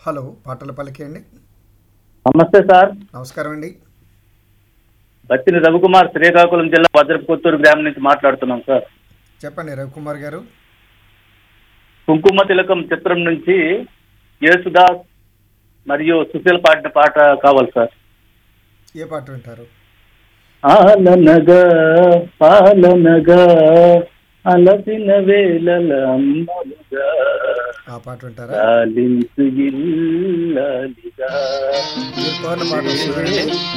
hello పాటల పలికేయండి నమస్తే sir నమస్కారం అండి బత్తిని రవికుమార్ శ్రీకాకుళం జిల్లా వజ్రపు కొత్తూరు గ్రామం నుంచి మాట్లాడుతున్నాం సార్ చెప్పండి రవికుమార్ గారు కుంకుమ తిలకం చిత్రం నుంచి యేసుదాస్ మరియు సుశీల్ పాడిన పాట కావాలి సార్ ఏ పాట వింటారు ఆలనగా పాలనగా అలసిన వేళల అమ్మలుగా ఆ పాట వింటారా లాలించు ఇల్లాలిగా మీరు కోరిన పాట వస్తుందండి